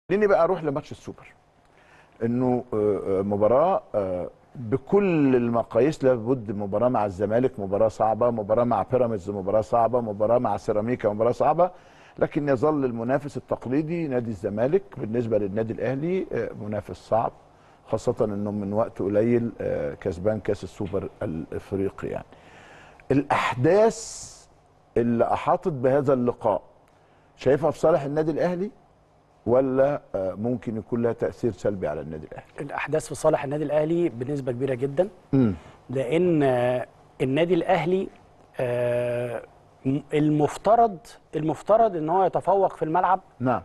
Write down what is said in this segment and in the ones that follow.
خليني بقى اروح لماتش السوبر انه آه، آه، مباراه آه، بكل المقاييس لابد مباراه مع الزمالك مباراه صعبه مباراه مع بيراميدز مباراه صعبه مباراه مع سيراميكا مباراه صعبه لكن يظل المنافس التقليدي نادي الزمالك بالنسبه للنادي الاهلي آه، منافس صعب خاصه انه من وقت قليل آه، كسبان كاس السوبر الافريقي يعني الاحداث اللي احاطت بهذا اللقاء شايفها في صالح النادي الاهلي ولا آه، ممكن يكون لها تاثير سلبي على النادي الاهلي الاحداث في صالح النادي الاهلي بنسبه كبيره جدا امم لان آه، النادي الاهلي آه، م- المفترض المفترض ان هو يتفوق في الملعب نعم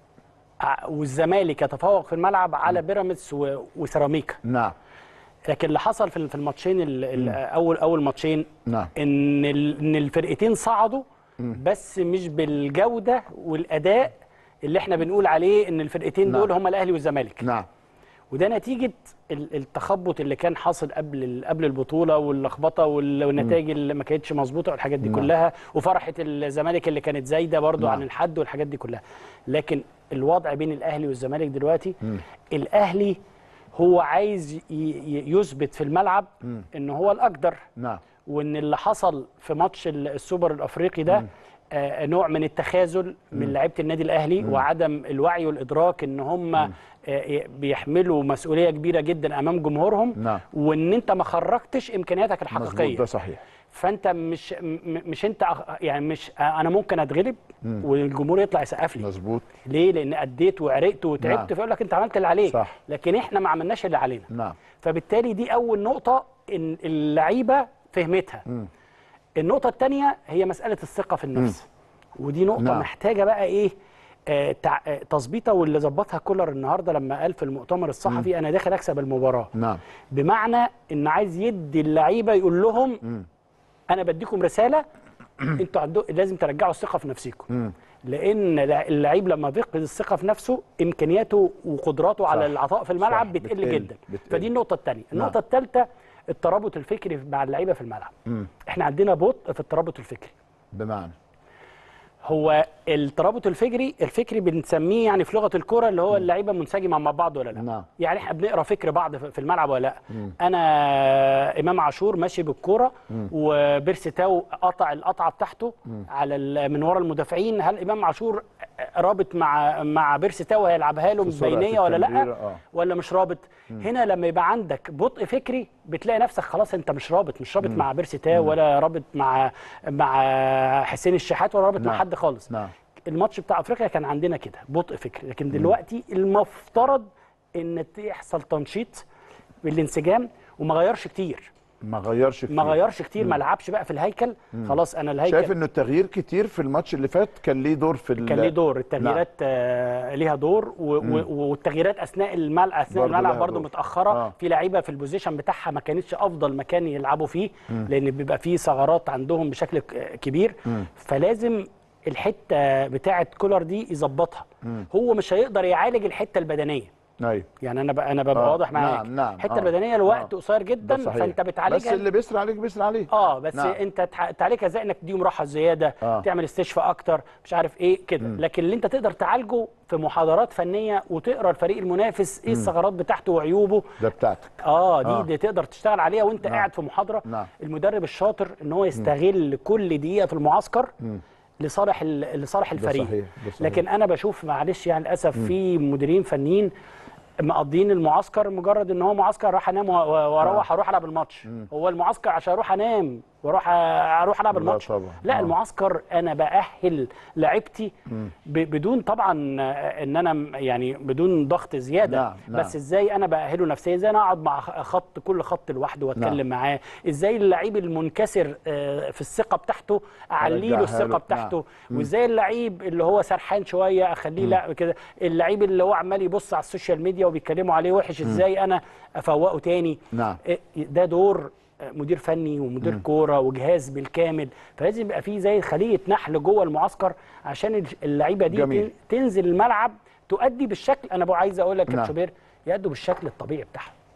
ع- والزمالك يتفوق في الملعب على بيراميدز و- وسيراميكا نعم لكن اللي حصل في في الماتشين ال- ال- اول اول ماتشين نعم ان ال- ان الفرقتين صعدوا بس مش بالجوده والاداء اللي احنا بنقول عليه ان الفرقتين نعم. دول هم الاهلي والزمالك نعم وده نتيجه ال- التخبط اللي كان حاصل قبل ال- قبل البطوله واللخبطه وال- والنتائج اللي ما كانتش مظبوطه والحاجات دي نعم. كلها وفرحه الزمالك اللي كانت زايده برضو نعم. عن الحد والحاجات دي كلها لكن الوضع بين الاهلي والزمالك دلوقتي الاهلي هو عايز ي- ي- يثبت في الملعب ان هو الاقدر نعم وان اللي حصل في ماتش ال- السوبر الافريقي ده آه نوع من التخاذل من لعيبه النادي الاهلي وعدم الوعي والادراك ان هم آه بيحملوا مسؤوليه كبيره جدا امام جمهورهم نعم. وان انت ما خرجتش امكانياتك مظبوط الحقيقيه ده صحيح فانت مش م- مش انت أخ- يعني مش انا ممكن اتغلب والجمهور يطلع يسقف لي مظبوط ليه لان اديت وعرقت وتعبت نعم. فيقول لك انت عملت اللي عليك صح. لكن احنا ما عملناش اللي علينا نعم فبالتالي دي اول نقطه ان اللعيبه فهمتها النقطه الثانيه هي مساله الثقه في النفس ودي نقطه نعم. محتاجه بقى ايه آه تع- آه، تظبيطها واللي ظبطها كولر النهارده لما قال في المؤتمر الصحفي انا داخل اكسب المباراه نعم بمعنى ان عايز يدي اللعيبه يقول لهم انا بديكم رساله انتوا عندو لازم ترجعوا الثقه في نفسكم لان لع- اللعيب لما بيفقد الثقه في نفسه امكانياته وقدراته على صح. العطاء في الملعب صح. بتقل, بتقل. جدا بتقل. فدي النقطه الثانيه النقطه نعم. الثالثه الترابط الفكري مع اللعيبه في الملعب احنا عندنا بطء في الترابط الفكري بمعنى هو الترابط الفكري الفكري بنسميه يعني في لغه الكوره اللي هو اللعيبه منسجمه مع بعض ولا لا نعم. يعني احنا بنقرا فكر بعض في في الملعب ولا لا انا امام عاشور ماشي بالكوره وبيرسي تاو قطع القطعه بتاعته على ال- من ورا المدافعين هل امام عاشور رابط مع مع بيرسي تاو هيلعبها له في سرعة بينيه ولا التمريرة، لا آه. ولا مش رابط هنا لما يبقى عندك بطء فكري بتلاقي نفسك خلاص انت مش رابط مش رابط مع بيرسي تاو ولا رابط مع مع حسين الشحات ولا رابط مع نعم. حد خالص نعم الماتش بتاع افريقيا كان عندنا كده بطء فكري لكن دلوقتي المفترض ان يحصل تنشيط بالانسجام وما غيرش كتير ما غيرش كتير ما غيرش كتير ما لعبش بقى في الهيكل خلاص انا الهيكل شايف انه التغيير كتير في الماتش اللي فات كان ليه دور في ال- كان ليه دور التغييرات آه ليها دور و- و- والتغييرات اثناء الملعب اثناء برضه الملعب لها برضه دور. متاخره آه. في لعيبه في البوزيشن بتاعها ما كانتش افضل مكان يلعبوا فيه لان بيبقى فيه ثغرات عندهم بشكل ك- كبير فلازم الحته بتاعه كولر دي يظبطها هو مش هيقدر يعالج الحته البدنيه ايوه يعني انا بقى انا ببقى آه، واضح معاك نعم، نعم، الحته آه، البدنيه الوقت آه. قصير جدا ده صحيح فانت بس بتعالجها اللي بيسرع عليك بيسرع عليه اه بس نعم. نعم. انت تع- تعالجها ازاي انك تديهم راحه زياده آه. آه. تعمل استشفاء اكتر مش عارف ايه كده لكن اللي انت تقدر تعالجه في محاضرات فنيه وتقرا الفريق المنافس ايه الثغرات بتاعته وعيوبه ده بتاعتك اه دي, آه. آه. دي تقدر تشتغل عليها وانت نعم. قاعد في محاضره نعم. المدرب الشاطر ان هو يستغل كل دقيقه في المعسكر لصالح ال- لصالح الفريق صحيح، ده صحيح. لكن انا بشوف معلش يعني للاسف في مديرين فنيين مقضيين المعسكر مجرد ان هو معسكر راح انام و- و- واروح اروح العب الماتش هو المعسكر عشان اروح انام واروح أ- اروح العب لا الماتش طبعا. لا آه. المعسكر انا باهل لعيبتي ب- بدون طبعا ان انا م- يعني بدون ضغط زياده نعم، نعم. بس ازاي انا باهله نفسيا ازاي انا اقعد مع خ- خط كل خط لوحده واتكلم نعم. معاه ازاي اللعيب المنكسر آه، في الثقه بتاعته اعلي له أرجعها الثقه له. بتاعته وازاي اللعيب اللي هو سرحان شويه اخليه لا كده اللعيب اللي هو عمال يبص على السوشيال ميديا وبيتكلموا عليه وحش ازاي انا افوقه تاني نعم. إيه، ده دور مدير فني ومدير كوره وجهاز بالكامل فلازم يبقى فيه زي خليه نحل جوه المعسكر عشان اللعيبه دي جميل. تن- تنزل الملعب تؤدي بالشكل انا بقى عايز اقول لك يا نعم. شوبير يأدوا بالشكل الطبيعي بتاعهم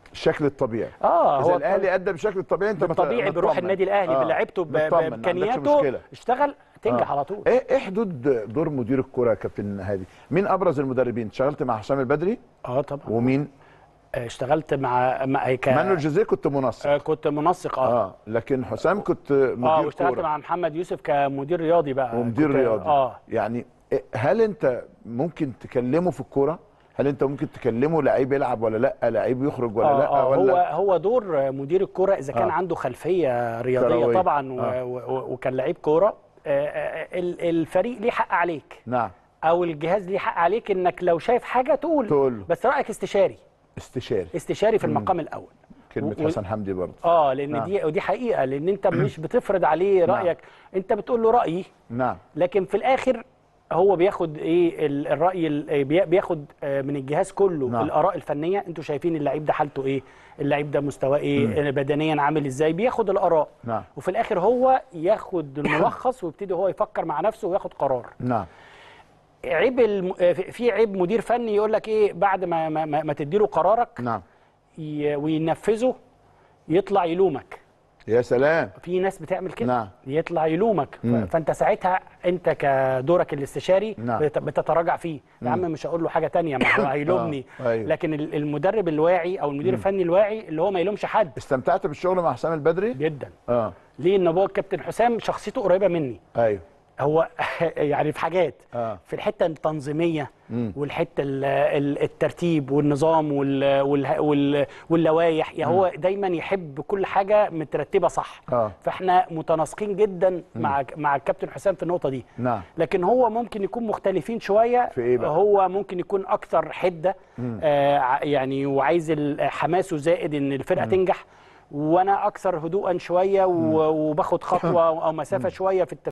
الشكل الطبيعي اه اذا هو الاهلي ادى بشكل الطبيعي انت مت- طبيعي بروح مطمن. النادي الاهلي آه، بلعبته ب- مطمن، ما عندكش بامكانياته مشكلة. اشتغل تنجح آه. على طول ايه ايه حدود دور مدير الكره يا كابتن هادي مين ابرز المدربين اشتغلت مع حسام البدري اه طبعا ومين آه، اشتغلت مع مع ك... مانويل جوزيه كنت منسق آه، كنت منسق اه اه لكن حسام كنت اه مدير واشتغلت كوره مع محمد يوسف كمدير رياضي بقى ومدير كنت- رياضي اه يعني إيه- هل انت ممكن تكلمه في الكوره هل انت ممكن تكلمه لعيب يلعب ولا لا لعيب يخرج ولا آه لا آه ولا هو هو دور مدير الكرة اذا كان آه. عنده خلفيه رياضيه كروية. طبعا و- آه. و- و- وكان لعيب كوره آه، آه، ال- الفريق ليه حق عليك نعم او الجهاز ليه حق عليك انك لو شايف حاجه تقول تقول له. بس رايك استشاري استشاري استشاري في المقام الاول كلمه و- حسن حمدي برضه اه لان نعم. دي ودي حقيقه لان انت مش بتفرض عليه نعم. رايك انت بتقول له رايي نعم لكن في الاخر هو بياخد ايه ال- الراي ال- بي- بياخد آه، من الجهاز كله نعم. الاراء الفنيه انتوا شايفين اللعيب ده حالته ايه اللعيب ده مستواه ايه بدنيا عامل ازاي بياخد الاراء نعم وفي الاخر هو ياخد الملخص ويبتدي هو يفكر مع نفسه وياخد قرار نعم عيب الم... آه، في- في عيب مدير فني يقول لك ايه بعد ما ما, ما ما تديله قرارك نعم ي... وينفذه يطلع يلومك يا سلام في ناس بتعمل كده نعم. يطلع يلومك ف- مم. فانت ساعتها انت كدورك الاستشاري نعم. بت- بتتراجع فيه يا عم مش هقول له حاجه تانية ما هو هيلومني آه، أيوه. لكن ال- المدرب الواعي او المدير الفني الواعي اللي هو ما يلومش حد استمتعت بالشغل مع حسام البدري جدا اه ليه ان هو الكابتن حسام شخصيته قريبه مني ايوه هو يعني في حاجات آه. في الحته التنظيميه مم. والحته ال- ال- الترتيب والنظام وال- وال- وال- واللوائح يعني هو دايما يحب كل حاجه مترتبه صح آه. فاحنا متناسقين جدا مع مع الكابتن حسام في النقطه دي نعم لكن هو ممكن يكون مختلفين شويه في إيه بقى؟ هو ممكن يكون اكثر حده آه ع- يعني وعايز ال- حماسه زائد ان الفرقه تنجح وانا اكثر هدوءا شويه و- وباخد خطوه او مسافه شويه في التفكير